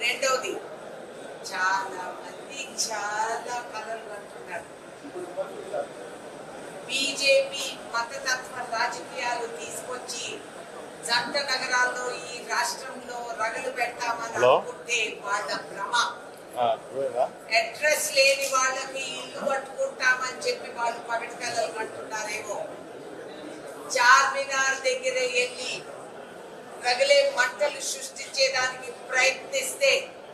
రెండవది చాలా మంది చాలా కలలు అంటున్నారు బీజేపీ మతతత్వ రాజకీయాలు తీసుకొచ్చి జంట నగరాల్లో ఈ రాష్ట్రంలో రగలు పెడతామని హలో? అనుకుంటే వాళ్ళ భ్రమ ఆ, నువ్వేనా? అడ్రస్ లేని వాళ్ళకి ఇల్లు కట్టుకుంటామని చెప్పి వాళ్ళు పగటి కలలు కంటున్నారేమో చార్మినార్ దగ్గర వెళ్ళి రగిలే మంటలు సృష్టించేదానికి ప్రయత్నిస్తే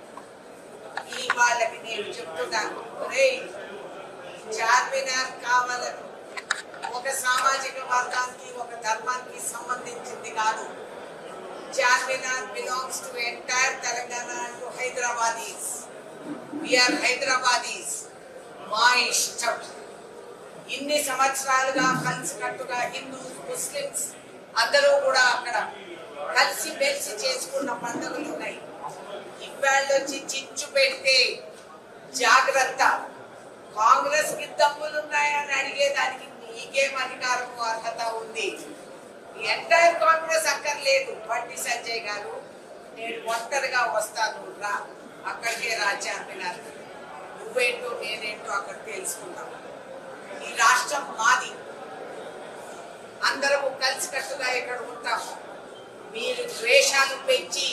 ఈ వాళ్ళకి నేను చెప్తున్నాను ఒరేయ్ చార్మినార్ కావాలని ఒక సామాజిక వర్గానికి ఒక ధర్మానికి సంబంధించింది కాదు Charminar belongs to entire Telangana to Hyderabadis we are Hyderabadis మా ఇష్టం ఇన్ని సంవత్సరాలుగా కలిసికట్టుగా హిందూస్ ముస్లిమ్స్ అందరూ కూడా అక్కడ కలిసి మెలిసి చేసుకున్న పండుగలు ఉన్నాయి ఇవాళ వచ్చి చిచ్చు పెడితే జాగ్రత్త కాంగ్రెస్ కి దమ్ములు ఉన్నాయని అడిగేదానికి నీకేం అధికారం అర్హత ఉంది ఎంటైర్ కాంగ్రెస్ అక్కర్లేదు బండి సంజయ్ గారు నేను ఒంటరిగా వస్తాను రా అక్కడికే రా చార్మినార్ నువ్వేంటో నేనేంటో అక్కడ తెలుసుకుందాం ఈ రాష్ట్రం మాది అందరము కలిసికట్టుగా ఇక్కడ ఉంటాం మీరు ద్వేషాలు పెంచి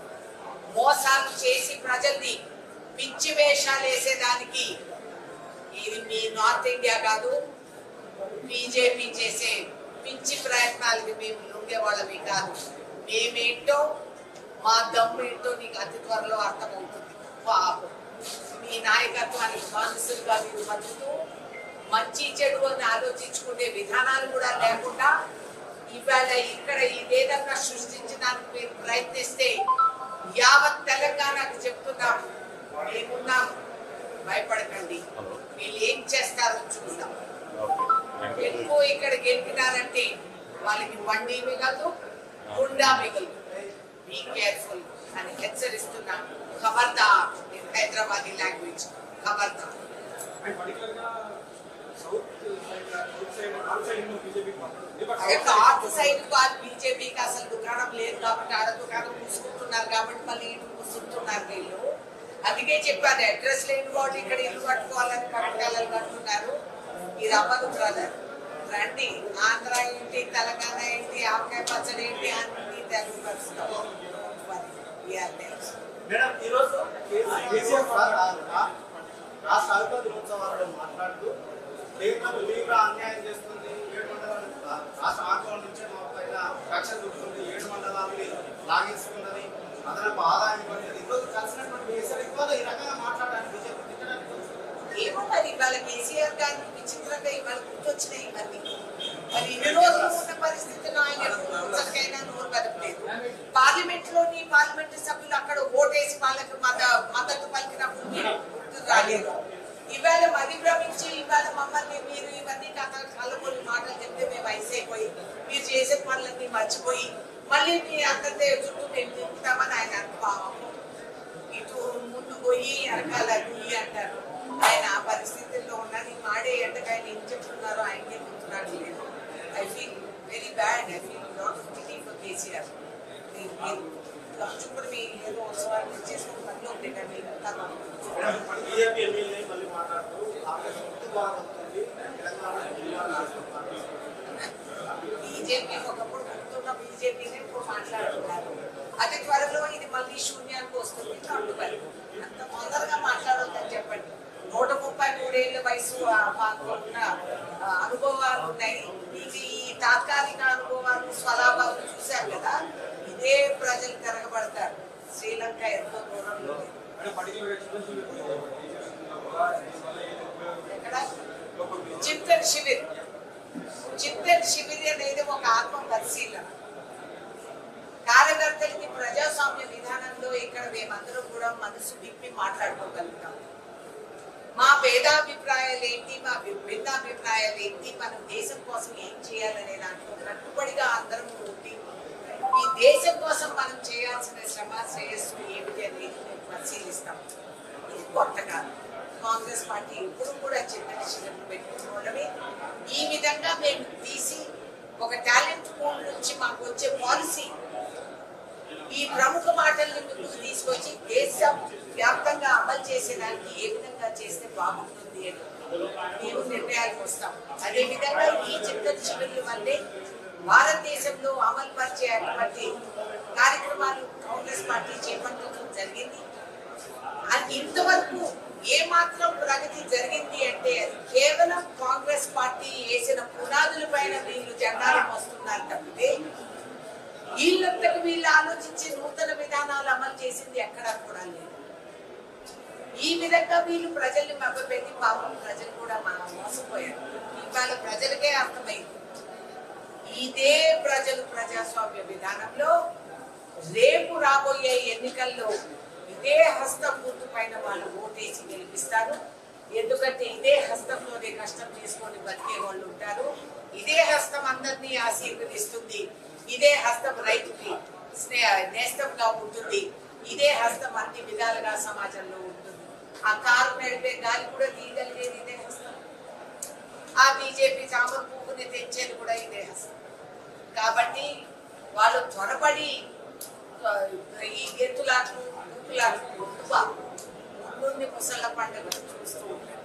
మోసాలు చేసి ప్రజల్ని పిచ్చి వేషాలు వేసేదానికి ఇది మీ నార్త్ ఇండియా కాదు బీజేపీ చేసే పిచ్చి ప్రయత్నాలకి మేము లొంగేవాళ్ళమి కాదు మేమేంటో మా దమ్ము ఏంటో నీకు అతి త్వరలో అర్థమవుతుంది పాపం మీ నాయకత్వానికి బానిసలుగా మీరు బతుకుతూ మంచి చెడు అని ఆలోచించుకునే విధానాలు కూడా లేకుండా ఇవాళ ఇక్కడ ఈ వేదంగా సృష్టించడానికి మీరు ప్రయత్నిస్తే యావత్ తెలంగాణకు చెప్తున్నాం మేమున్నాం భయపడకండి వీళ్ళు ఏం చేస్తారో చూద్దాం ఓకే. Thank you. ఎక్కువ ఇక్కడ గెలిపినారంటే వాళ్ళకి బండి మిగలదు గుండా మిగలదు బీ కేర్ఫుల్ అని హెచ్చరిస్తున్నాం ఖబర్దార్ ఇన్ హైదరాబాదీ లాంగ్వేజ్ ఖబర్దార్ నార్త్ సైడ్ కాదు బీజేపీకి అసలు దుకాణం లేదు కాబట్టి ఆడ దుకాణం మూసుకుంటున్నారు కాబట్టి మళ్ళీ ఇటు మూసుకుంటున్నారు వీళ్ళు అందుకే చెప్పాను అడ్రస్ లేని వాళ్ళు ఇక్కడ ఇల్లు కట్టుకోవాలని పట్టకాలని కట్టున్నారు ఇది అవ్వదు బ్రదర్ రండి ఆంధ్ర ఏంటి తెలంగాణ ఏంటి ఆవకాయ పచ్చడి ఏంటి అన్ని తెలుగు కలుస్తాం మేడం ఈరోజు కేసీఆర్ మాట్లాడుతున్నా రాష్ట్ర అధిపతి దినోత్సవాలలో మాట్లాడుతూ కేంద్రం తీవ్ర అన్యాయం చేస్తుంది ఏడు మండలాలు రాష్ట్ర ఆందోళన నుంచే మా పైన కక్ష చూపుతుంది ఏడు మండలాలని లాగేసుకున్నది అదనపు ఆదాయం ఇవ్వలేదు ఈరోజు కలిసినటువంటి కేసీఆర్ ఇవాళ ఈ రకంగా మాట్లాడడానికి బీజేపీ తిట్టడానికి ఏమో మరి ఇవాళ కేసీఆర్ గారికి విచిత్రంగా ఇవాళ గుర్తొచ్చినాయి ఇవన్నీ మరి ఇన్ని రోజులు ఉన్న పరిస్థితిలో ఆయన ఎప్పుడైనా నోరు కదపలేదు పార్లమెంట్ లోని పార్లమెంట్ సభ్యులు అక్కడ ఓటేసి వాళ్ళకి మత మద్దతు పలికినప్పుడు మీరు గుర్తు రాలేదు ఇవాళ మది భ్రమించి ఇవాళ మమ్మల్ని మీరు ఇవన్నీ కథలు కళ్ళబోని మాటలు చెప్తే మేము అయిపోయి మీరు చేసే పనులన్నీ మర్చిపోయి మళ్ళీ మీ అందరి చుట్టూ మేము తిప్పుతామని ఆయన అనుభావం ఇటు ముందు పోయి వెనకాల గుయ్యి అంటారు ఆయన ఆ పరిస్థితుల్లో ఉన్నది మాడే ఎండకు ఆయన ఏం చెప్తున్నారో ఆయనకే గుర్తురాడు లేదు I feel very bad I feel not pity for KCR మీరు మీరు చూపుడు మీ ఏదో ఉత్సవాలు చేసుకుని పనిలో ఉండే కానీ బీజేపీ ఎమ్మెల్యే మళ్ళీ మాట్లాడుతూ కాంగ్రెస్ ముందు బాగా వస్తుంది తెలంగాణ బీజేపీ ఒకప్పుడు గుర్తున్న బీజేపీని ఇప్పుడు మాట్లాడుతున్నారు అతి త్వరలో ఇది మళ్ళీ శూన్యానికి వస్తుంది అంటున్నారు అంత తొందరగా మాట్లాడొద్దని చెప్పండి నూట ముప్పై మూడేళ్ల వయసు ఆ మాకున్న ఆ, అనుభవాలు ఉన్నాయి ఇది ఈ తాత్కాలిక అనుభవాలు స్వలాభాలు చూశారు కదా ఇదే ప్రజలు తిరగబడతారు శ్రీలంక ఎంతో దూరంలో ఉంది. ఎక్కడ చింతన్ శిబిర్ చింతన్ శిబిర్ అనేది ఒక ఆత్మ పరిశీలన కార్యకర్తలకి ప్రజాస్వామ్య విధానంలో ఇక్కడ మేమందరం కూడా మనసు విప్పి మాట్లాడుకోగలుగుతాం మా భేదాభిప్రాయాలు ఏంటి మా వి- భిన్నాభిప్రాయాలు ఏంటి మనం దేశం కోసం ఏం చేయాలనే దాంట్లో కట్టుబడిగా అందరం ఉండి ఈ దేశం కోసం మనం చేయాల్సిన శ్రమ శ్రేయస్సు ఏమిటి అనేది మేము పరిశీలిస్తాం ఇది కొత్త కాదు కాంగ్రెస్ పార్టీ ఎప్పుడు కూడా చిన్న విషయాలు పెట్టుకోవడమే ఈ విధంగా మేము తీసి ఒక టాలెంట్ పూల్ నుంచి మాకు వచ్చే పాలసీ ఈ ప్రముఖ మాటల్ని ముందుకు తీసుకొచ్చి దేశం వ్యాప్తంగా అమలు చేసేదానికి ఏ విధంగా చేస్తే బాగుంటుంది అని మేము నిర్ణయాలకు వస్తాం అదే విధంగా ఈ చిత్తడి శిబిర్ల వల్లే భారతదేశంలో అమలు పరిచే అటువంటి కార్యక్రమాలు కాంగ్రెస్ పార్టీ చేపట్టడం జరిగింది అది ఇంతవరకు ఏమాత్రం ప్రగతి జరిగింది అంటే అది కేవలం కాంగ్రెస్ పార్టీ వేసిన పునాదుల పైన వీళ్ళు జెండాలు మోస్తున్నారు తప్పితే వీళ్ళంతకు వీళ్ళు ఆలోచించి నూతన విధానాలు అమలు చేసింది ఎక్కడా కూడా లేదు ఈ విధంగా వీళ్ళు ప్రజల్ని మభ్యపెట్టి పాపం ప్రజలు కూడా మనం మోసపోయారు ఇవాళ ప్రజలకే అర్థమైంది ఇదే ప్రజలు ప్రజాస్వామ్య విధానంలో రేపు రాబోయే ఎన్నికల్లో ఇదే హస్తం గుర్తు పైన వాళ్ళు ఓటేసి గెలిపిస్తారు ఎందుకంటే ఇదే హస్తంలోనే కష్టం చేసుకొని బతికే వాళ్ళు ఉంటారు ఇదే హస్తం అందరినీ ఆశీర్వదిస్తుంది ఇదే హస్తం రైతుకి స్నే- నేస్తంగా ఉంటుంది ఇదే హస్తం అన్ని విధాలుగా సమాజంలో ఉంటుంది ఆ కారు నడిపే గాలి కూడా తీయగలిగేది ఇదే హస్తం ఆ బీజేపీ చామర పువ్వుని తెచ్చేది కూడా ఇదే హస్తం కాబట్టి వాళ్ళు త్వరపడి ఆ, ఈ గెంతులాట్లు ఊపులాట్లు ఎక్కువ ముందుండి ముసళ్ళ పండుగ చూస్తూ ఉంటారు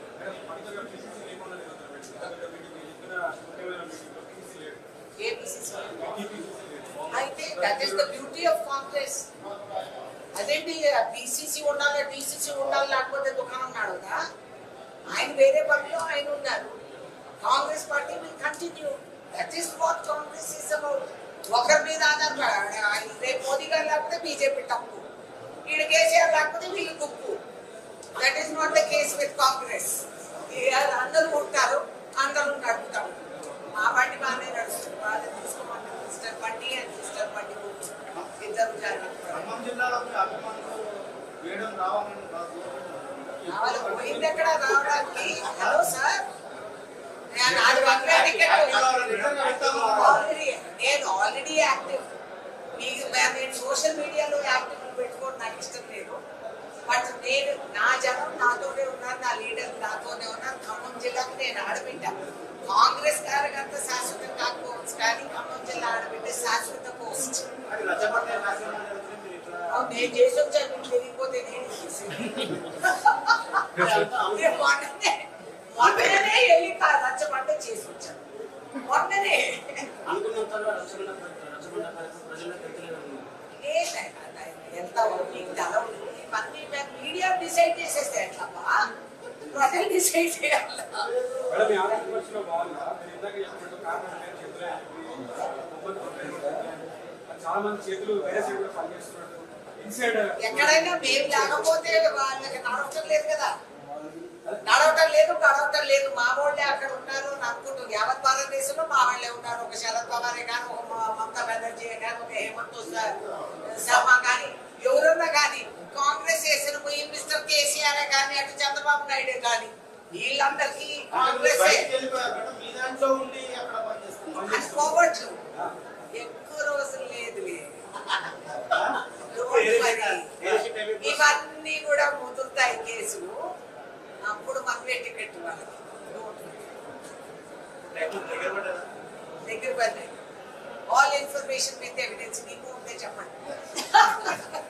ఏబిసిసి అయితే that is the beauty of Congress అదేంటి పిసిసి ఉండాలి డిసిసి ఉండాలి లేకపోతే దుకాణం నడవదా ఆయన వేరే పనిలో ఆయన ఉన్నారు Congress party will continue that is what Congress is about ఒకరి మీద ఆధారపడ ఆయన రేపు మోదీ గారు లేకపోతే బీజేపీ తప్పు ఈడ కేసీఆర్ లేకపోతే వీళ్ళు తుప్పు that is not the case with Congress అందరూ ఉంటారు అందరూ నడుపుతారు మా బండి బాగానే నడుస్తుంది బాగా తీసుకోమంటారు mister Bandi and mister Bandi ఇద్దరు జాగ్రత్త ఖమ్మం జిల్లాలో మీ అభిమానులు వేయడం రావాలని కాదు వాళ్ళు పోయింది ఎక్కడ రావడానికి హలో సార్ నేను ఆరు వందల టికెట్ ఆల్రెడీ నేను ఆల్రెడీ యాక్టివ్ మీకు నేను సోషల్ మీడియాలో యాక్టివ్ పెట్టుకోవడం నాకు ఇష్టం లేదు బట్ నేను నా జనం నాతోనే ఉన్నారు నా లీడర్ నాతోనే ఉన్నారు ఖమ్మం జిల్లాకు నేను ఆడబిడ్డ కాంగ్రెస్ కార్యకర్త శాశ్వతం కాకపోవచ్చు కానీ ఖమ్మం జిల్లా ఆడబిడ్డ శాశ్వత పోస్ట్ అది రచ్చబండ కార్యక్రమం జరుగుతుంది మీరు ఇట్లా నేను చేసి వచ్చాను మీకు తెలియకపోతే నేను చేసేది. నేను మొన్ననే మొన్ననే వెళ్ళి కా- రచ్చబండ చేసి వచ్చాను మొన్ననే అనుకున్నంత రచ్చబండ రచ్చబండ కార్యక్రమం ప్రజల్లో పెట్టలేదన్నారు లేదన్నా, ఎంత మీకు తెలవదు ఇవన్నీ మేము మీడియా డిసైడ్ చేసేస్తే ఎట్లమ్మా ప్రజలు డిసైడ్ చేయాలి మేడం మీ ఆంధ్రప్రదేశ్లో భాగంగా మీరు ఇందాక చెప్పినట్టు కారణం లేదు చేతులే చాలా మంది చేతులు వేరే సైడ్ లో పనిచేస్తున్నట్టు ఇన్సైడ్ ఎక్కడైనా మేము లేకపోతే వాళ్ళకి నడవటం లేదు కదా నడవటం లేదు గడవటం లేదు మా వాళ్ళే అక్కడ ఉన్నారు అని అనుకుంటున్నారు యావత్ భారతదేశంలో మా వాళ్ళే ఉన్నారు ఒక శరద్ పవారే కానీ ఒక మ- మమతా బెనర్జీ కానీ ఒక హేమంత్ స- శర్మ కానీ ఎవరన్నా కానీ కాంగ్రెస్ వేసిన పోయి మిస్టర్ కేసీఆర్ కానీ అటు చంద్రబాబు నాయుడు కానీ వీళ్ళందరికీ కాంగ్రెస్ బయటికి వెళ్ళిపోయారు మేడం మీ దాంట్లో ఉండి అక్కడ పనిచేస్తున్నారు అనుకోవచ్చు ఎక్కువ రోజులు లేదు ఇవన్నీ కూడా ముదురుతాయి కేసులు అప్పుడు మనమే టికెట్ వాళ్ళకి దగ్గర పడ్డారా? దగ్గర పడినాయి ఆల్ ఇన్ఫర్మేషన్ విత్ ఎవిడెన్స్ మీకు ఉంటే చెప్పండి